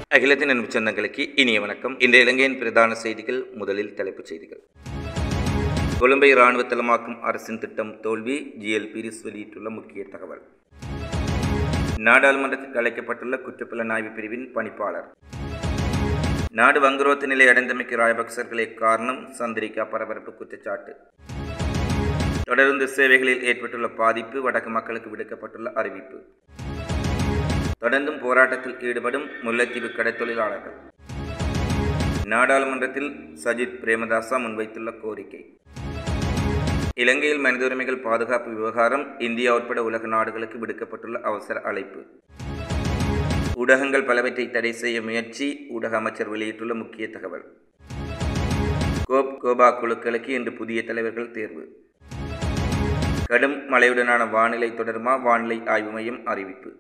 அகிலத்தின் அன்பு சொந்தங்களுக்கு இனிய வணக்கம் இந்த இலங்கையின் பிரதான செய்திகள் முதலில் தலைப்புச் செய்திகள் கொழும்பை இராணுவ தளமாக்கும் அரசின் திட்டம் தோல்வி ஜிஎல் பீரிஸ் வெளியிட்டுள்ள முக்கிய தகவல் நாடாளுமன்றத்துக்கு அழைக்கப்பட்டுள்ள குற்றப்புலனாய்வு பிரிவின் பணிப்பாளர் நாடு வங்குரோத்து நிலை அடைந்தமைக்கு ராயபக்சர்களே காரணம் சந்திரிகா பரபரப்பு குற்றச்சாட்டு தொடர்ந்து சேவைகளில் ஏற்பட்டுள்ள பாதிப்பு வடக்கு மக்களுக்கு விடுக்கப்பட்டுள்ள அறிவிப்பு தொடர்ந்தும் போராட்டத்தில் ஈடுபடும் முல்லைத்தீவு கடற்தொழிலாளர்கள் நாடாளுமன்றத்தில் சஜித் பிரேமதாசா முன்வைத்துள்ள கோரிக்கை இலங்கையில் மனித உரிமைகள் பாதுகாப்பு விவகாரம் இந்தியா உட்பட உலக நாடுகளுக்கு விடுக்கப்பட்டுள்ள அவசர அழைப்பு ஊடகங்கள் பலவற்றை தடை செய்ய முயற்சி ஊடக அமைச்சர் வெளியிட்டுள்ள முக்கிய தகவல் கோப் கோபா குழுக்களுக்கு இன்று புதிய தலைவர்கள் தேர்வு கடும் மழையுடனான வானிலை தொடருமா வானிலை ஆய்வு மையம் அறிவிப்பு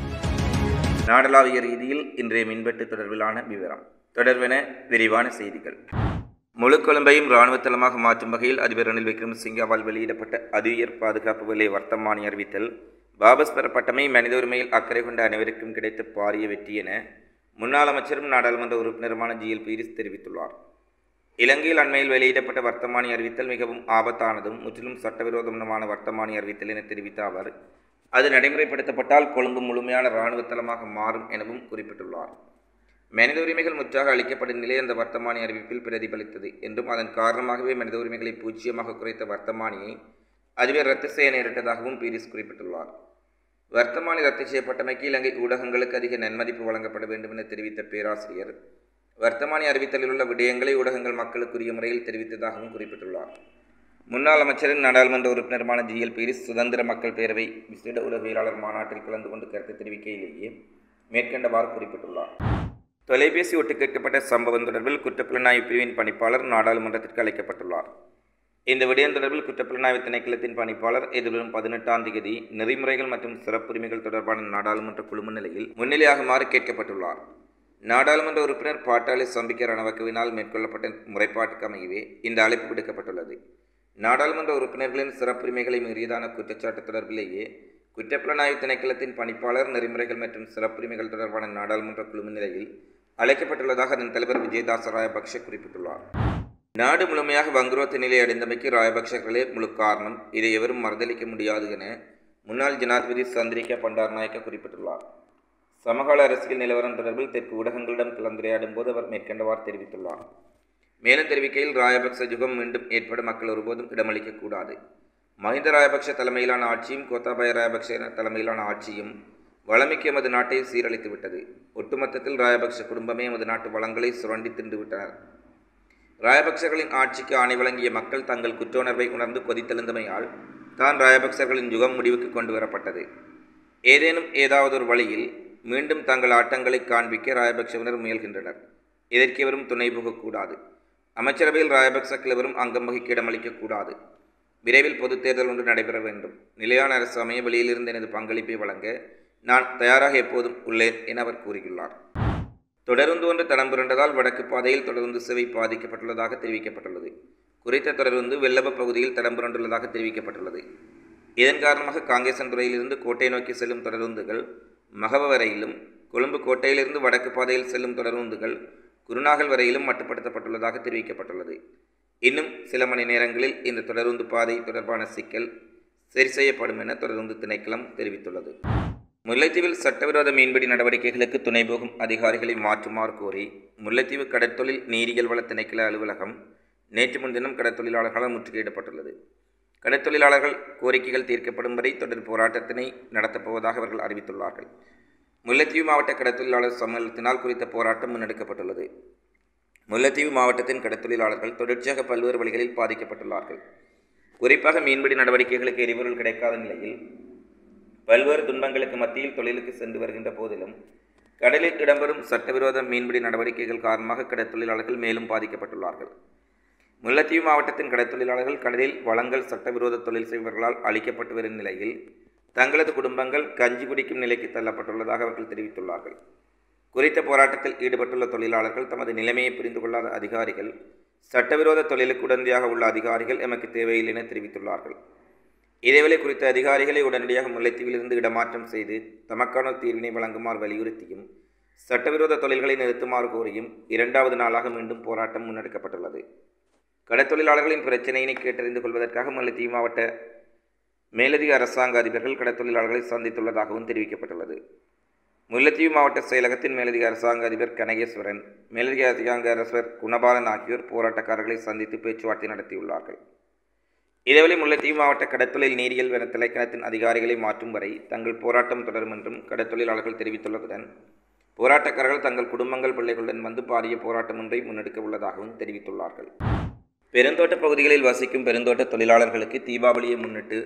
நாடளாவிய ரீதியில் இன்றைய மின்வெட்டு தொடர்பிலான விவரம் தொடர்பென விரிவான செய்திகள் முழு கொழும்பையும் இராணுவ தளமாக மாற்றும் வகையில் அதிபர் ரணில் விக்ரமசிங்காவால் வெளியிடப்பட்ட அதிஉயர் பாதுகாப்பு விலை வர்த்தமானி அறிவித்தல் வாபஸ் பெறப்பட்டமை மனித உரிமையில் அக்கறை கொண்ட அனைவருக்கும் கிடைத்த பாரிய வெற்றி என முன்னாள் அமைச்சரும் நாடாளுமன்ற உறுப்பினருமான ஜிஎல் பீரிஸ் தெரிவித்துள்ளார் இலங்கையில் அண்மையில் வெளியிடப்பட்ட வர்த்தமானி அறிவித்தல் மிகவும் ஆபத்தானதும் முற்றிலும் சட்டவிரோதமான வர்த்தமானி அறிவித்தல் என தெரிவித்த அவர் அது நடைமுறைப்படுத்தப்பட்டால் கொழும்பு முழுமையான இராணுவ தளமாக மாறும் எனவும் குறிப்பிட்டுள்ளார் மனித உரிமைகள் முற்றாக அளிக்கப்படும் நிலை அந்த வர்த்தமானி அறிவிப்பில் பிரதிபலித்தது என்றும் அதன் காரணமாகவே மனித உரிமைகளை பூஜ்ஜியமாக குறைத்த வர்த்தமானியை அதுவே ரத்து செய்ய நேரிட்டதாகவும் பீரிஸ் குறிப்பிட்டுள்ளார் வர்த்தமானி ரத்து செய்யப்பட்டமைக்கு இலங்கை ஊடகங்களுக்கு அதிக நன்மதிப்பு வழங்கப்பட வேண்டும் என தெரிவித்த பேராசிரியர் வர்த்தமானி அறிவித்தலில் உள்ள விடயங்களை ஊடகங்கள் மக்களுக்குரிய முறையில் தெரிவித்ததாகவும் குறிப்பிட்டுள்ளார் முன்னாள் அமைச்சரின் நாடாளுமன்ற உறுப்பினருமான ஜிஎல் பீரிஸ் சுதந்திர மக்கள் பேரவை விசேட உளவியலாளர் மாநாட்டில் கலந்து கொண்டு கருத்து தெரிவிக்கையிலேயே மேற்கண்டவாறு குறிப்பிட்டுள்ளார் தொலைபேசி ஒட்டு கேட்கப்பட்ட சம்பவம் தொடர்பில் குற்றப்புலனாய்வு பிரிவின் பணிப்பாளர் நாடாளுமன்றத்திற்கு அழைக்கப்பட்டுள்ளார் இந்த விடயம் தொடர்பில் குற்றப்புலனாய்வு திணைக்களத்தின் பணிப்பாளர் எதிர்வரும் பதினெட்டாம் தேதி நெறிமுறைகள் மற்றும் சிறப்புரிமைகள் தொடர்பான நாடாளுமன்ற குழும நிலையில் முன்னிலையாகுமாறு கேட்கப்பட்டுள்ளார் நாடாளுமன்ற உறுப்பினர் பாட்டாளி சம்பிக்க ரணவக்கவினால் மேற்கொள்ளப்பட்ட முறைப்பாட்டுக்கு அமையவே இந்த அழைப்பு விடுக்கப்பட்டுள்ளது நாடாளுமன்ற உறுப்பினர்களின் சிறப்புரிமைகளை மீறியதான குற்றச்சாட்டு தொடர்பிலேயே குற்றப்புலனாய்வு திணைக்களத்தின் பணிப்பாளர் நெறிமுறைகள் மற்றும் சிறப்புரிமைகள் தொடர்பான நாடாளுமன்ற குழும நிலையில் அழைக்கப்பட்டுள்ளதாக அதன் தலைவர் விஜயதாச ராயபக்ஷ குறிப்பிட்டுள்ளார் நாடு முழுமையாக வங்குரோத்து நிலை அடைந்தமைக்கு ராயபக்ஷர்களே முழு காரணம் இதை எவரும் மறுதளிக்க முடியாது என முன்னாள் ஜனாதிபதி சந்திரிகா பண்டாரநாயக்க குறிப்பிட்டுள்ளார் சமகால அரசியல் நிலவரம் தொடர்பில் தெற்கு ஊடகங்களிடம் கலந்துரையாடும் போது அவர் மேற்கண்டவாறு தெரிவித்துள்ளார் மேலும் தெரிவிக்கையில் ராயபக்ச யுகம் மீண்டும் ஏற்பட மக்கள் ஒருபோதும் இடமளிக்கக்கூடாது மஹிந்த ராயபக்ஷ தலைமையிலான ஆட்சியும் கோத்தாபய ராயபக்ஷ தலைமையிலான ஆட்சியும் வளமிக்கு எமது நாட்டை சீரழித்து விட்டது ஒட்டுமொத்தத்தில் ராயபக்ஷ குடும்பமே எமது நாட்டு வளங்களை சுரண்டி தின்று விட்டனர் ராயபக்சர்களின் ஆட்சிக்கு ஆணை வழங்கிய மக்கள் தங்கள் குற்றோணர்வை உணர்ந்து கொதித்தெழுந்தமையால் தான் ராயபக்சர்களின் யுகம் முடிவுக்கு கொண்டு வரப்பட்டது ஏதேனும் ஏதாவது ஒரு வழியில் மீண்டும் தங்கள் ஆட்டங்களை காண்பிக்க ராயபக்சவினர் முயல்கின்றனர் இதற்கு இவரும் துணை போகக்கூடாது அமைச்சரவையில் ராயபக்ச கிழவரும் அங்கம் வகிக்க இடமளிக்கக்கூடாது விரைவில் பொதுத் தேர்தல் ஒன்று நடைபெற வேண்டும் நிலையான அரசு அமைய வெளியிலிருந்து எனது பங்களிப்பை வழங்க நான் தயாராக எப்போதும் உள்ளேன் என அவர் கூறியுள்ளார் தொடருந்து ஒன்று தடம் புரண்டதால் வடக்கு பாதையில் தொடருந்து சேவை பாதிக்கப்பட்டுள்ளதாக தெரிவிக்கப்பட்டுள்ளது குறித்த தொடருந்து வெள்ளப பகுதியில் தடம் புரண்டுள்ளதாக தெரிவிக்கப்பட்டுள்ளது இதன் காரணமாக காங்கேசன்துறையிலிருந்து கோட்டை நோக்கி செல்லும் தொடருந்துகள் மகவ வரையிலும் கொழும்பு கோட்டையிலிருந்து வடக்கு பாதையில் செல்லும் தொடருந்துகள் குருநாகல் வரையிலும் மட்டுப்படுத்தப்பட்டுள்ளதாக தெரிவிக்கப்பட்டுள்ளது இன்னும் சில மணி நேரங்களில் இந்த தொடருந்து பாதை தொடர்பான சிக்கல் சரி செய்யப்படும் என தொடருந்து திணைக்களம் தெரிவித்துள்ளது முல்லைத்தீவில் சட்டவிரோத மீன்பிடி நடவடிக்கைகளுக்கு துணை போகும் அதிகாரிகளை மாற்றுமாறு கோரி முல்லைத்தீவு கடற்தொழில் நீரியல் வள திணைக்கள அலுவலகம் நேற்று முன்தினம் கடற்தொழிலாளர்களால் முற்றுகையிடப்பட்டுள்ளது கடற்தொழிலாளர்கள் கோரிக்கைகள் தீர்க்கப்படும் வரை தொடர் போராட்டத்தினை நடத்தப்போவதாக அவர்கள் அறிவித்துள்ளார்கள் முல்லைத்தீவு மாவட்ட கடற்தொழிலாளர் சம்மேளனத்தினால் குறித்த போராட்டம் முன்னெடுக்கப்பட்டுள்ளது முல்லைத்தீவு மாவட்டத்தின் கடற்தொழிலாளர்கள் தொடர்ச்சியாக பல்வேறு வழிகளில் பாதிக்கப்பட்டுள்ளார்கள் குறிப்பாக மீன்பிடி நடவடிக்கைகளுக்கு எரிபொருள் கிடைக்காத நிலையில் பல்வேறு துன்பங்களுக்கு மத்தியில் தொழிலுக்கு சென்று வருகின்ற போதிலும் கடலில் இடம்பெறும் சட்டவிரோத மீன்பிடி நடவடிக்கைகள் காரணமாக கடற்தொழிலாளர்கள் மேலும் பாதிக்கப்பட்டுள்ளார்கள் முல்லைத்தீவு மாவட்டத்தின் கடற்தொழிலாளர்கள் கடலில் வளங்கள் சட்டவிரோத தொழில் செய்பவர்களால் அளிக்கப்பட்டு வரும் நிலையில் தங்களது குடும்பங்கள் கஞ்சி குடிக்கும் நிலைக்கு தள்ளப்பட்டுள்ளதாக அவர்கள் தெரிவித்துள்ளார்கள் குறித்த போராட்டத்தில் ஈடுபட்டுள்ள தொழிலாளர்கள் தமது நிலைமையை புரிந்து கொள்ளாத அதிகாரிகள் சட்டவிரோத தொழிலுக்கு உடந்தையாக உள்ள அதிகாரிகள் எமக்கு தேவையில்லை என தெரிவித்துள்ளார்கள் இதேவேளை குறித்த அதிகாரிகளை உடனடியாக முல்லைத்தீவிலிருந்து இடமாற்றம் செய்து தமக்கான தீர்வினை வழங்குமாறு வலியுறுத்தியும் சட்டவிரோத தொழில்களை நிறுத்துமாறு கோரியும் இரண்டாவது நாளாக மீண்டும் போராட்டம் முன்னெடுக்கப்பட்டுள்ளது கடத்தொழிலாளர்களின் பிரச்சினையினை கேட்டறிந்து கொள்வதற்காக முல்லைத்தீவு மாவட்ட மேலதிக அரசாங்க அதிபர்கள் கடத்தொழிலாளர்களை சந்தித்துள்ளதாகவும் தெரிவிக்கப்பட்டுள்ளது முல்லைத்தீவு மாவட்ட செயலகத்தின் மேலதிக அரசாங்க அதிபர் கனகேஸ்வரன் மேலதிக அரசாங்க அரசர் குணபாலன் ஆகியோர் போராட்டக்காரர்களை சந்தித்து பேச்சுவார்த்தை நடத்தியுள்ளார்கள் இதேவேளை முல்லைத்தீவு மாவட்ட கடத்தொழில் நீரியல் வன திணைக்களத்தின் அதிகாரிகளை மாற்றும் வரை தங்கள் போராட்டம் தொடரும் என்றும் கடத்தொழிலாளர்கள் தெரிவித்துள்ளதுடன் போராட்டக்காரர்கள் தங்கள் குடும்பங்கள் பிள்ளைகளுடன் வந்து பாரிய போராட்டம் ஒன்றை முன்னெடுக்க உள்ளதாகவும் தெரிவித்துள்ளார்கள் பெருந்தோட்ட பகுதிகளில் வசிக்கும் பெருந்தோட்ட தொழிலாளர்களுக்கு தீபாவளியை முன்னிட்டு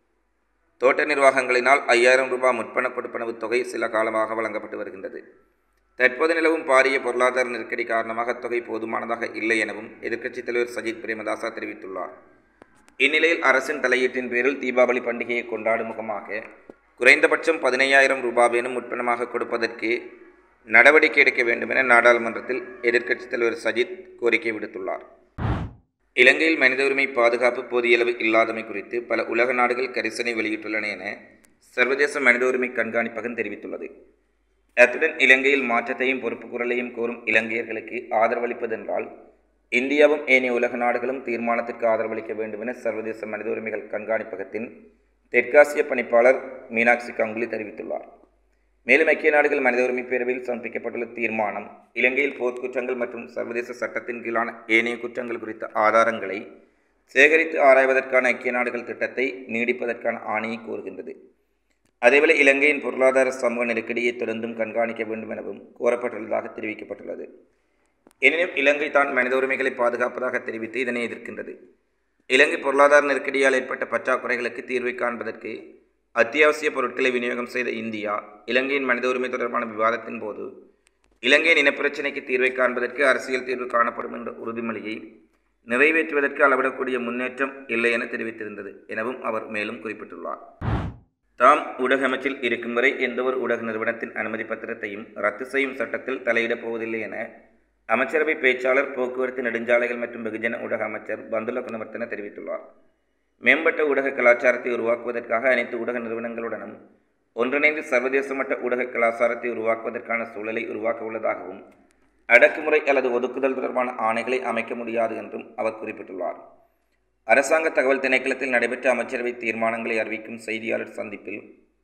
தோட்ட நிர்வாகங்களினால் ஐயாயிரம் ரூபாய் முற்பண கொடுப்பனவு தொகை சில காலமாக வழங்கப்பட்டு வருகின்றது தற்போது நிலவும் பாரிய பொருளாதார நெருக்கடி காரணமாக அத்தொகை போதுமானதாக இல்லை எனவும் எதிர்க்கட்சித் தலைவர் சஜித் பிரேமதாசா தெரிவித்துள்ளார் இந்நிலையில் அரசின் தலையீட்டின் பேரில் தீபாவளி பண்டிகையை கொண்டாடும் முகமாக குறைந்தபட்சம் பதினையாயிரம் ரூபாவேனும் முற்பணமாக கொடுப்பதற்கு நடவடிக்கை எடுக்க வேண்டும் என நாடாளுமன்றத்தில் எதிர்க்கட்சித் தலைவர் சஜித் கோரிக்கை விடுத்துள்ளார் இலங்கையில் மனித உரிமை பாதுகாப்பு போதியளவு இல்லாதமை குறித்து பல உலக நாடுகள் கரிசனை வெளியிட்டுள்ளன என சர்வதேச மனித உரிமை கண்காணிப்பகம் தெரிவித்துள்ளது அத்துடன் இலங்கையில் மாற்றத்தையும் பொறுப்பு குரலையும் கோரும் இலங்கையர்களுக்கு ஆதரவளிப்பதென்றால் இந்தியாவும் ஏனைய உலக நாடுகளும் தீர்மானத்திற்கு ஆதரவளிக்க வேண்டும் என சர்வதேச மனித உரிமைகள் கண்காணிப்பகத்தின் தெற்காசிய பணிப்பாளர் மீனாட்சி கங்குலி தெரிவித்துள்ளார் மேலும் ஐக்கிய நாடுகள் மனித உரிமை பேரவையில் சமர்ப்பிக்கப்பட்டுள்ள தீர்மானம் இலங்கையில் போர்க்குற்றங்கள் மற்றும் சர்வதேச சட்டத்தின் கீழான ஏனைய குற்றங்கள் குறித்த ஆதாரங்களை சேகரித்து ஆராய்வதற்கான ஐக்கிய நாடுகள் திட்டத்தை நீடிப்பதற்கான ஆணையை கோருகின்றது அதேவேளை இலங்கையின் பொருளாதார சமூக நெருக்கடியை தொடர்ந்தும் கண்காணிக்க வேண்டும் எனவும் கோரப்பட்டுள்ளதாக தெரிவிக்கப்பட்டுள்ளது எனினும் இலங்கை தான் மனித உரிமைகளை பாதுகாப்பதாக தெரிவித்து இதனை எதிர்க்கின்றது இலங்கை பொருளாதார நெருக்கடியால் ஏற்பட்ட பற்றாக்குறைகளுக்கு தீர்வை காண்பதற்கு அத்தியாவசிய பொருட்களை விநியோகம் செய்த இந்தியா இலங்கையின் மனித உரிமை தொடர்பான விவாதத்தின் போது இலங்கையின் இனப்பிரச்சினைக்கு தீர்வை காண்பதற்கு அரசியல் தீர்வு காணப்படும் என்ற உறுதிமொழியை நிறைவேற்றுவதற்கு அளவிடக்கூடிய முன்னேற்றம் இல்லை என தெரிவித்திருந்தது எனவும் அவர் மேலும் குறிப்பிட்டுள்ளார் தாம் ஊடக அமைச்சில் இருக்கும் வரை எந்தவொரு ஊடக நிறுவனத்தின் அனுமதி பத்திரத்தையும் ரத்து செய்யும் சட்டத்தில் தலையிடப் போவதில்லை என அமைச்சரவை பேச்சாளர் போக்குவரத்து நெடுஞ்சாலைகள் மற்றும் வெகுஜன ஊடக அமைச்சர் பந்துல குணவர்த்தன தெரிவித்துள்ளார் மேம்பட்ட ஊடக கலாச்சாரத்தை உருவாக்குவதற்காக அனைத்து ஊடக நிறுவனங்களுடனும் ஒன்றிணைந்து சர்வதேச மட்ட ஊடக கலாச்சாரத்தை உருவாக்குவதற்கான சூழலை உருவாக்க உள்ளதாகவும் அடக்குமுறை அல்லது ஒதுக்குதல் தொடர்பான ஆணைகளை அமைக்க முடியாது என்றும் அவர் குறிப்பிட்டுள்ளார் அரசாங்க தகவல் திணைக்களத்தில் நடைபெற்ற அமைச்சரவை தீர்மானங்களை அறிவிக்கும் செய்தியாளர் சந்திப்பில்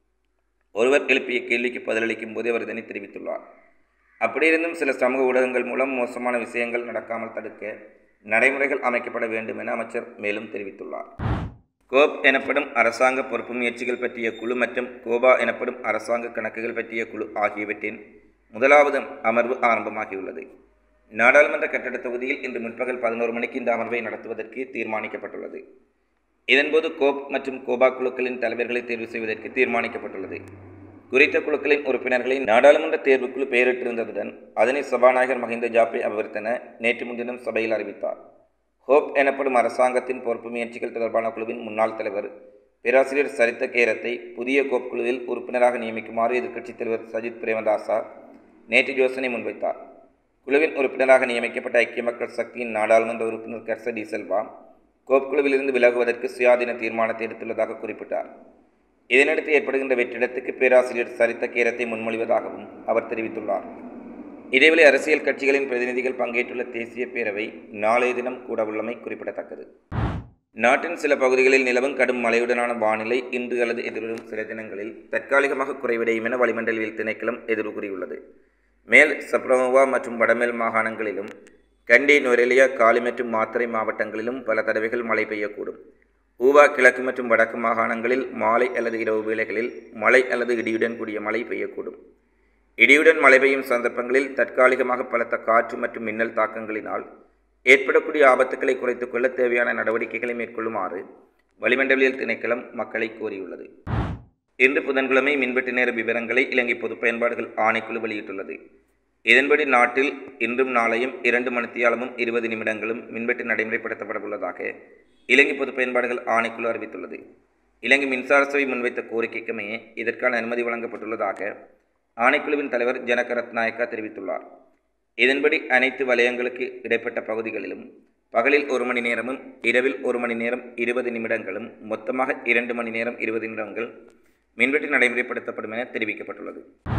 ஒருவர் எழுப்பிய கேள்விக்கு பதிலளிக்கும் போது அவர் இதனை தெரிவித்துள்ளார் அப்படியிருந்தும் சில சமூக ஊடகங்கள் மூலம் மோசமான விஷயங்கள் நடக்காமல் தடுக்க நடைமுறைகள் அமைக்கப்பட வேண்டும் என அமைச்சர் மேலும் தெரிவித்துள்ளார் கோப் எனப்படும் அரசாங்க பொறுப்பு முயற்சிகள் பற்றிய குழு மற்றும் கோபா எனப்படும் அரசாங்க கணக்குகள் பற்றிய குழு ஆகியவற்றின் முதலாவது அமர்வு ஆரம்பமாகியுள்ளது நாடாளுமன்ற கட்டட தொகுதியில் இன்று முற்பகல் பதினோரு மணிக்கு இந்த அமர்வை நடத்துவதற்கு தீர்மானிக்கப்பட்டுள்ளது இதன்போது கோப் மற்றும் கோபா குழுக்களின் தலைவர்களை தேர்வு செய்வதற்கு தீர்மானிக்கப்பட்டுள்ளது குறித்த குழுக்களின் உறுப்பினர்களை நாடாளுமன்ற தேர்வுக்குழு பெயரிட்டிருந்ததுடன் அதனை சபாநாயகர் மஹிந்த ஜாப்பே அபவர்த்தன நேற்று முன்தினம் சபையில் அறிவித்தார் ஹோப் எனப்படும் அரசாங்கத்தின் பொறுப்பு முயற்சிகள் தொடர்பான குழுவின் முன்னாள் தலைவர் பேராசிரியர் சரித்த கேரத்தை புதிய கோப் குழுவில் உறுப்பினராக நியமிக்குமாறு எதிர்க்கட்சித் தலைவர் சஜித் பிரேமதாசா நேற்று யோசனை முன்வைத்தார் குழுவின் உறுப்பினராக நியமிக்கப்பட்ட ஐக்கிய மக்கள் சக்தியின் நாடாளுமன்ற உறுப்பினர் கர்ச டி செல்வா கோப் குழுவிலிருந்து விலகுவதற்கு சுயாதீன தீர்மானத்தை எடுத்துள்ளதாக குறிப்பிட்டார் இதனடுத்து ஏற்படுகின்ற வெற்றிடத்துக்கு பேராசிரியர் சரித்த கேரத்தை முன்மொழிவதாகவும் அவர் தெரிவித்துள்ளார் இதேவேளை அரசியல் கட்சிகளின் பிரதிநிதிகள் பங்கேற்றுள்ள தேசிய பேரவை நாளைய தினம் கூட உள்ளமை குறிப்பிடத்தக்கது நாட்டின் சில பகுதிகளில் நிலவும் கடும் மழையுடனான வானிலை இன்று அல்லது எதிர்வரும் சில தினங்களில் தற்காலிகமாக குறைவடையும் என வளிமண்டலியல் திணைக்களம் எதிர்வு கூறியுள்ளது மேல் சப்ரமோவா மற்றும் வடமேல் மாகாணங்களிலும் கண்டி நுரெலியா காலி மற்றும் மாத்தறை மாவட்டங்களிலும் பல தடவைகள் மழை பெய்யக்கூடும் ஊவா கிழக்கு மற்றும் வடக்கு மாகாணங்களில் மாலை அல்லது இரவு வேளைகளில் மழை அல்லது இடியுடன் கூடிய மழை பெய்யக்கூடும் இடியுடன் மழை பெய்யும் சந்தர்ப்பங்களில் தற்காலிகமாக பலத்த காற்று மற்றும் மின்னல் தாக்கங்களினால் ஏற்படக்கூடிய ஆபத்துக்களை குறைத்துக் கொள்ள தேவையான நடவடிக்கைகளை மேற்கொள்ளுமாறு வளிமண்டலியல் திணைக்களம் மக்களை கோரியுள்ளது இன்று புதன்கிழமை மின்வெட்டு நேர விவரங்களை இலங்கை பொது பயன்பாடுகள் ஆணைக்குழு வெளியிட்டுள்ளது இதன்படி நாட்டில் இன்றும் நாளையும் இரண்டு மணித்தியாலமும் இருபது நிமிடங்களும் மின்வெட்டு நடைமுறைப்படுத்தப்பட உள்ளதாக இலங்கை பொது பயன்பாடுகள் ஆணைக்குழு அறிவித்துள்ளது இலங்கை மின்சார சபை முன்வைத்த கோரிக்கைக்குமே இதற்கான அனுமதி வழங்கப்பட்டுள்ளதாக ஆணைக்குழுவின் தலைவர் ஜனக ரத்நாயக்கா தெரிவித்துள்ளார் இதன்படி அனைத்து வலயங்களுக்கு இடைப்பட்ட பகுதிகளிலும் பகலில் ஒரு மணி நேரமும் இரவில் ஒரு மணி நேரம் இருபது நிமிடங்களும் மொத்தமாக இரண்டு மணி நேரம் இருபது நிமிடங்கள் மின்வெட்டு நடைமுறைப்படுத்தப்படும் என தெரிவிக்கப்பட்டுள்ளது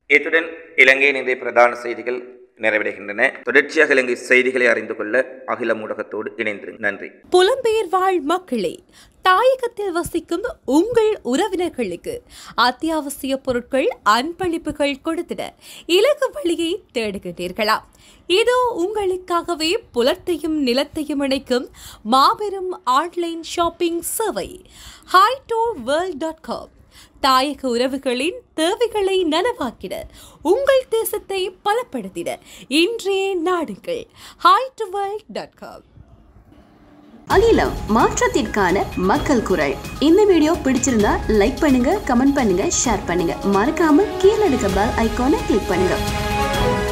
இத்துடன் இலங்கையின் இன்றைய பிரதான செய்திகள் நிறைவடைகின்றன தொடர்ச்சியாக இலங்கை செய்திகளை அறிந்து கொள்ள அகில ஊடகத்தோடு இணைந்திருங்க நன்றி புலம்பெயர் வாழ் மக்களே தாயகத்தில் வசிக்கும் உங்கள் உறவினர்களுக்கு அத்தியாவசிய பொருட்கள் அன்பளிப்புகள் கொடுத்திட இலக்கு வழியை தேடுகின்றீர்களா இதோ உங்களுக்காகவே புலத்தையும் நிலத்தையும் இணைக்கும் மாபெரும் ஆன்லைன் ஷாப்பிங் சேவை ஹைடோ வேர்ல்ட் டாட் காம் தாயக உறவுகளின் தேவைகளை நனவாக்கிட உங்கள் தேசத்தை பலப்படுத்திட இன்றைய நாடுங்கள் ஹைடுவல் டாட் காம் அகிலம் மாற்றத்திற்கான மக்கள் குரல் இந்த வீடியோ பிடிச்சிருந்தா லைக் பண்ணுங்க கமெண்ட் பண்ணுங்க ஷேர் பண்ணுங்க மறக்காம கீழே இருக்க பெல் ஐகானை கிளிக் பண்ணுங்க